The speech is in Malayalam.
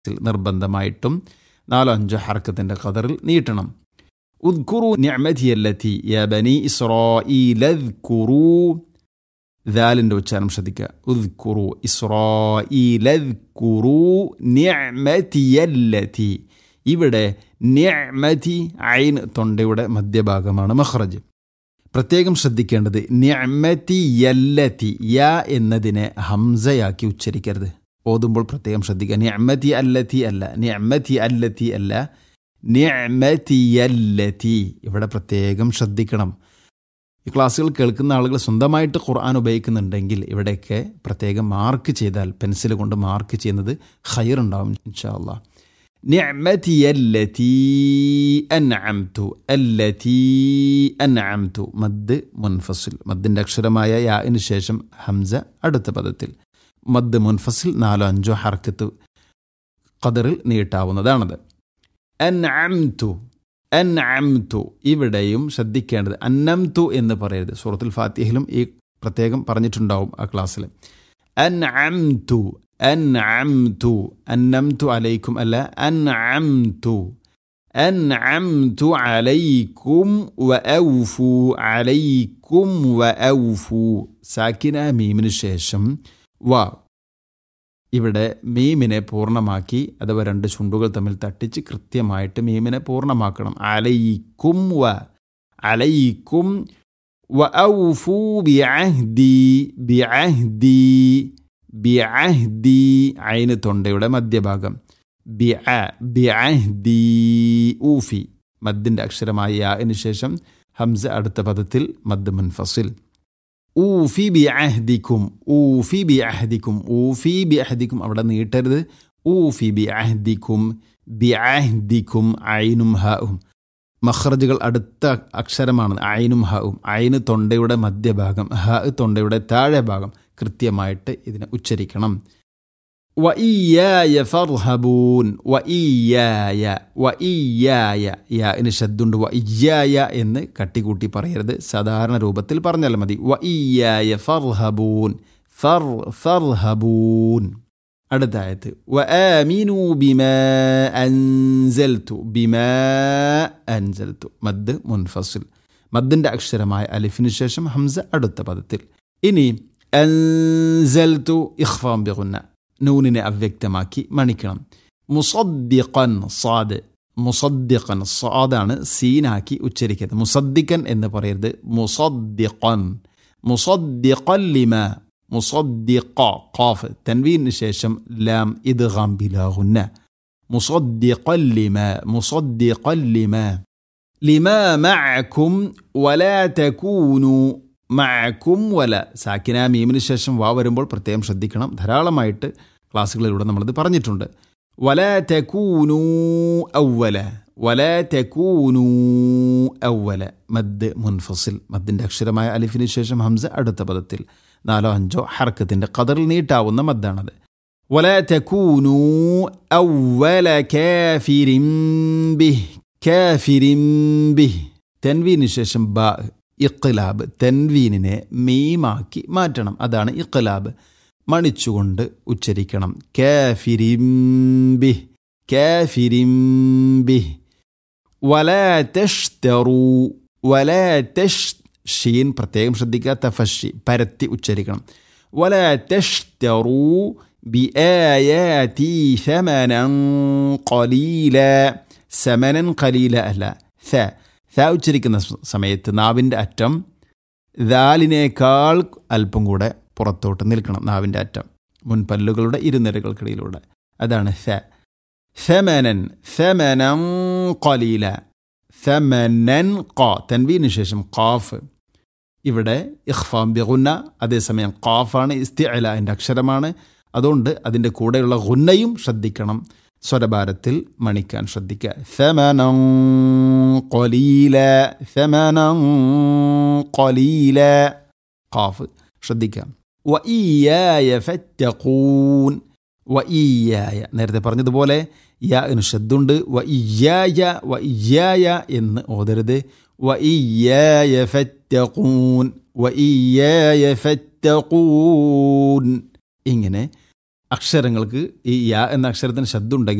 നിർബന്ധമായിട്ടും നാലോ അഞ്ചോ ഹർക്കത്തിൻ്റെ ഖദറിൽ നീട്ടണം ഉദ്കുറു നിഅമതിയല്ലത്തി യ ബനി ഇസ്രാഈലദ്കുറു ദാലിൻ്റെ ഉച്ചാരണം ശ്രദ്ധിക്കുക ഉദ്കുറു ഇസ്രാഈലദ്കുറു നിഅമതിയല്ലത്തി ഇവിടെ നിഅമതി ഐൻ തൊണ്ടയുടെ മധ്യഭാഗമാണ് മഹ്റജ് പ്രത്യേകം ശ്രദ്ധിക്കേണ്ടത് നിഅമതി യല്ലത്തി യ എന്നതിനെ ഹംസയാക്കി ഉച്ചരിക്കരുത് ഓതുമ്പോൾ പ്രത്യേകം ശ്രദ്ധിക്കുക നിഅമതി അല്ലത്തി അല്ല നിഅമതി അല്ലത്തി അല്ല നിഅമതി യല്ലത്തി ഇവിടെ പ്രത്യേകം ശ്രദ്ധിക്കണം ഈ ക്ലാസ്സുകൾ കേൾക്കുന്ന ആളുകൾ സ്വന്തമായിട്ട് ഖുർആൻ ഉപയോഗിക്കുന്നുണ്ടെങ്കിൽ ഇവിടെയൊക്കെ പ്രത്യേകം മാർക്ക് ചെയ്താൽ പെൻസിൽ കൊണ്ട് മാർക്ക് ചെയ്യുന്നത് ഹയർ ഉണ്ടാവും ഇൻഷാ അള്ളാഹ് نعمتي التي أنعمت التي أنعمت മദ് മുൻഫസിൽ മദ്ദിൻ്റെ അക്ഷരമായ യാന് ശേഷം ഹംസ അടുത്ത പദത്തിൽ മദ് മുൻഫസിൽ നാലോ അഞ്ചോ ഹർക്കത്ത് ഖദറിൽ നീട്ടാവുന്നതാണത് അൻഅംതു അൻഅംതു ഇവിടെയും ശ്രദ്ധിക്കേണ്ടത് അന്നംതു എന്ന് പറയരുത് സൂറത്തുൽ ഫാത്തിഹിലും ഈ പ്രത്യേകം പറഞ്ഞിട്ടുണ്ടാവും ആ ക്ലാസ്സിൽ അൻഅംതു അൻഅംതു അന്നംതു അലൈക്കും അല്ല അൻഅംതു അൻഅംതു അലൈക്കും വഅൗഫു അലൈക്കും വഅൗഫു സാക്കിന മീമിന് ശേഷം വ ഇവിടെ മീമിനെ പൂർണ്ണമാക്കി അഥവാ രണ്ട് ചുണ്ടുകൾ തമ്മിൽ തട്ടിച്ച് കൃത്യമായിട്ട് മീമിനെ പൂർണ്ണമാക്കണം അലൈക്കും വ അലൈക്കും വഅൗഫു ബിഅഹ്ദി ബിഅഹ്ദി ബിഅഹ്ദി ഐന് തൊണ്ടയുടെ മധ്യഭാഗം ബിഅ ബിഅഹ്ദി ഊഫി മദ്ദിൻ്റെ അക്ഷരമായ യാന് ശേഷം ഹംസ അടുത്ത പദത്തിൽ മദ് മുൻഫസിൽ ഊഫി ബി അഹ്ദിക്കും ഊഫി ബി അഹ്ദിക്കും ഊഫി ബി അഹ്ദിക്കും അവിടെ നീട്ടരുത് ഊഫി ബി അഹ്ദിക്കും ബി അഹ്ദിക്കും ഐനും ഹവും മഹ്റജുകൾ അടുത്ത അക്ഷരമാണ് ഐനും ഹവും ഐന് തൊണ്ടയുടെ മധ്യഭാഗം ഹ തൊണ്ടയുടെ താഴെ ഭാഗം കൃത്യമായിട്ട് ഇതിനെ ഉച്ചരിക്കണം വഇയ്യായ ഫർഹബൂൻ വഇയ്യായ വഇയ്യായ യാ ഇന് ശബ്ദുണ്ട് വഇയ്യായ എന്ന് കട്ടികൂട്ടി പറയരുത് സാധാരണ രൂപത്തിൽ പറഞ്ഞാൽ മതി വഇയ്യായ ഫർഹബൂൻ ഫർ ഫർഹബൂൻ അടുത്ത ആയത്ത് വആമിനു ബിമാ അൻസൽതു ബിമാ അൻസൽതു മദ് മുൻഫസിൽ മദ്ദിൻ്റെ അക്ഷരമായ അലിഫിന് ശേഷം ഹംസ അടുത്ത പദത്തിൽ ഇനി അൻസൽതു ഇഖ്ഫാം ബിഗുന്ന നൂനിനെ അവ്യക്തമാക്കി മണിക്കണം മുസദ്ദിഖൻ സാദ് മുസദ്ദിഖൻ സാദാണ് സീനാക്കി ഉച്ചരിക്കരുത് മുസദ്ദിഖൻ എന്ന് പറയരുത് മുസദ്ദിഖൻ മുസദ്ദിഖൻ ലിമ മുസദ്ദിഖ ഖാഫ് തൻവീന് ശേഷം ലാം ഇദ്ഗാം ബിലാഹുന്ന മുസദ്ദിഖൻ ലിമ മുസദ്ദിഖൻ ലിമ ലിമ മഅക്കും വലാ തകൂനു മഅക്കും വല സാക്കിന മീമിന് ശേഷം വാ വരുമ്പോൾ പ്രത്യേകം ശ്രദ്ധിക്കണം ധാരാളമായിട്ട് ക്ലാസ്സുകളിലൂടെ നമ്മളിത് പറഞ്ഞിട്ടുണ്ട് വല തെക്കൂനൂ ഔവല വല തെക്കൂനൂ ഔവല മദ് മുൻഫസിൽ മദ്ദിൻ്റെ അക്ഷരമായ അലിഫിന് ശേഷം ഹംസ അടുത്ത പദത്തിൽ നാലോ അഞ്ചോ ഹർക്കത്തിൻ്റെ കതറിൽ നീട്ടാവുന്ന മദ്ദാണത് വല തെക്കൂനൂ ഔവല കാഫിരിംബിഹ് കാഫിരിംബിഹ് തെൻവീന് ശേഷം ബ ഇഖ്ലാബ് തെൻവീനിനെ മീമാക്കി മാറ്റണം അതാണ് ഇഖ്ലാബ് മണിച്ചുകൊണ്ട് ഉച്ചരിക്കണം കാഫിരിംബി കാഫിരിംബി വലാ തഷ്തറു വലാ തഷ് ഷീൻ പ്രത്യേകം ശ്രദ്ധിക്കുക തഫഷി പരത്തി ഉച്ചരിക്കണം വലാ തഷ്തറു ബി ആയാതി ശമനൻ ഖലീല സമനൻ ഖലീല അല്ല സ ഥ ഉച്ചരിക്കുന്ന സമയത്ത് നാവിൻ്റെ അറ്റം ദാലിനേക്കാൾ അല്പം കൂടെ പുറത്തോട്ട് നിൽക്കണം നാവിൻ്റെ അറ്റം മുൻപല്ലുകളുടെ ഇരുനിരകൾക്കിടയിലൂടെ അതാണ് ഫ ഫെമനൻ ഫെമനം കൊലീല ഫെമനൻ ക തൻവീന് ശേഷം ഖാഫ് ഇവിടെ ഇഖ്ഫാം ബിഗുന്ന അതേസമയം ഖാഫാണ് ഇസ്തിഅല അക്ഷരമാണ് അതുകൊണ്ട് അതിൻ്റെ കൂടെയുള്ള ഗുന്നയും ശ്രദ്ധിക്കണം സ്വരഭാരത്തിൽ മണിക്കാൻ ശ്രദ്ധിക്കുക ഫമനം കൊലീല ഫമനം കൊലീല ഖാഫ് ശ്രദ്ധിക്കാം വഇയായ ഫറ്റഖൂൻ വഇയായ നേരത്തെ പറഞ്ഞതുപോലെ യാ എന്ന് ശബ്ദുണ്ട് വഇയായ വഇയായ എന്ന് ഓതരുത് വഇയായ ഫറ്റഖൂൻ വഇയായ ഫറ്റഖൂൻ ഇങ്ങനെ അക്ഷരങ്ങൾക്ക് ഈ യാ എന്ന അക്ഷരത്തിന് ശബ്ദം ഉണ്ടെങ്കിൽ